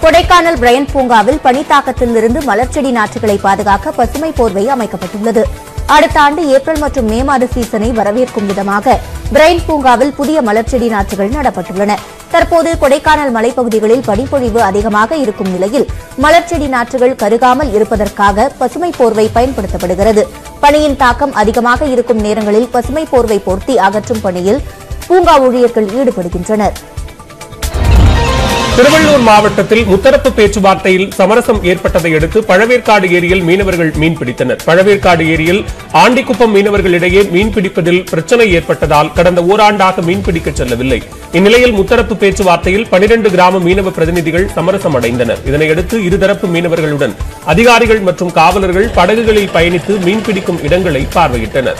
Kodaikanal Brian பூங்காவில் பனித்தாக்கத்திலிருந்து மலர்ச்செடி நாற்றுகளை பாதுகாக்க பசுமை போர்வை அமைக்கப்பட்டுள்ளது அடுத்த ஆண்டு ஏப்ரல் மற்றும் மே மாத சீசனை வரவேற்கும் விதமாக பிரைன் பூங்காவில் புதிய மலர்ச்செடி நாற்றுகள் நடப்பட்டுள்ளன தற்போது கொடைக்கானல் மலைப்பகுதிகளில் பனிப்பொழிவு அதிகமாக இருக்கும் நிலையில் மலர்ச்செடி நாற்றுகள் கருகாமல் இருப்பதற்காக பசுமை போர்வை பயன்படுத்தப்படுகிறது பனியின் தாக்கம் அதிகமாக இருக்கும் நேரங்களில் பசுமை போர்வை போர்த்தி அகற்றும் பணியில் பூங்கா ஊழியர்கள் ஈடுபடுகின்றனர் திருவள்ளூர் மாவட்டத்தில் முத்தரப்பு பேச்சுவார்த்தையில் சமரசம் ஏற்பட்டதை அடுத்து பழவேற்காடு ஏரியில் மீனவர்கள் மீன் பிடித்தனர் பழவேற்காடு ஏரியில் ஆண்டிக்குப்பம் மீனவர்களிடையே மீன் பிடிப்பதில் பிரச்சனை ஏற்பட்டதால் கடந்த ஓராண்டாக மீன் பிடிக்க செல்லவில்லை இந்நிலையில் முத்தரப்பு பேச்சுவார்த்தையில் பனிரெண்டு கிராம மீனவ பிரதிநிதிகள் சமரசம் அடைந்தனர் இதனையடுத்து இருதரப்பு மீனவர்களுடன் அதிகாரிகள் மற்றும் காவலர்கள் படகுகளில் பயணித்து மீன்பிடிக்கும் இடங்களை பார்வையிட்டனர்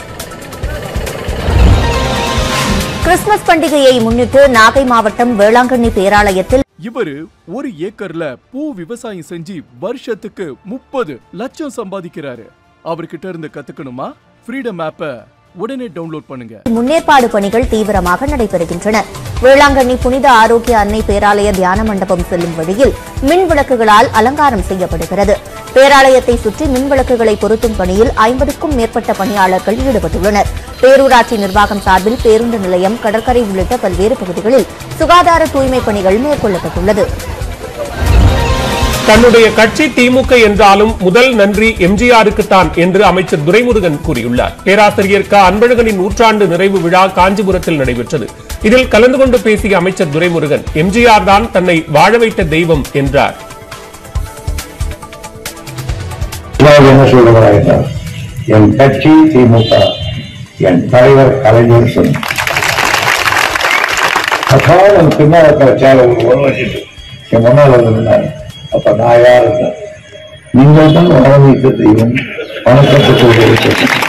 கிறிஸ்துமஸ் பண்டிகையை முன்னிட்டு நாகை மாவட்டம் வேளாங்கண்ணி பேராலயத்தில் இவரு ஒரு ஏக்கர்ல பூ விவசாயம் செஞ்சு வருஷத்துக்கு முப்பது லட்சம் சம்பாதிக்கிறாரு அவர்கிட்ட இருந்து கத்துக்கணுமா ஃப்ரீடம் ஆப்ப உடனே டவுன்லோட் பண்ணுங்க முன்னேற்பாடு பணிகள் தீவிரமாக நடைபெறுகின்றன வேளாங்கண்ணி புனித ஆரோக்கிய அன்னை பேராலய தியான மண்டபம் செல்லும் வழியில் மின் விளக்குகளால் அலங்காரம் செய்யப்படுகிறது பேராலயத்தை சுற்றி மின் விளக்குகளை பொருத்தும் பணியில் ஐம்பதுக்கும் மேற்பட்ட பணியாளர்கள் ஈடுபட்டுள்ளனர் பேரூராட்சி நிர்வாகம் சார்பில் பேருந்து நிலையம் கடற்கரை உள்ளிட்ட பல்வேறு பகுதிகளில் சுகாதார தூய்மை பணிகள் மேற்கொள்ளப்பட்டுள்ளது தன்னுடைய கட்சி திமுக என்றாலும் முதல் நன்றி எம்ஜிஆருக்குத்தான் என்று அமைச்சர் துரைமுருகன் கூறியுள்ளார் பேராசிரியர் க அன்பழகனின் நூற்றாண்டு நிறைவு விழா காஞ்சிபுரத்தில் நடைபெற்றது இதில் கலந்து கொண்டு பேசிய அமைச்சர் துரைமுருகன் எம்ஜிஆர் தான் தன்னை வாழ வைத்த தெய்வம் என்றார் இதாவது என்ன சொல்லுகிறார் என்றால் என் கட்சி திமுக என் தலைவர் கலைஞர் சொன்ன அக்காலம் என் பின்னால் இருக்கிற சேலை ஒரு ஒரு வச்சுட்டு என் முன்னால் வந்திருந்தாங்க அப்ப நான் யார் இருந்தார் நீங்கள் தான் வர வைத்த தெய்வம் வணக்கத்துக்கு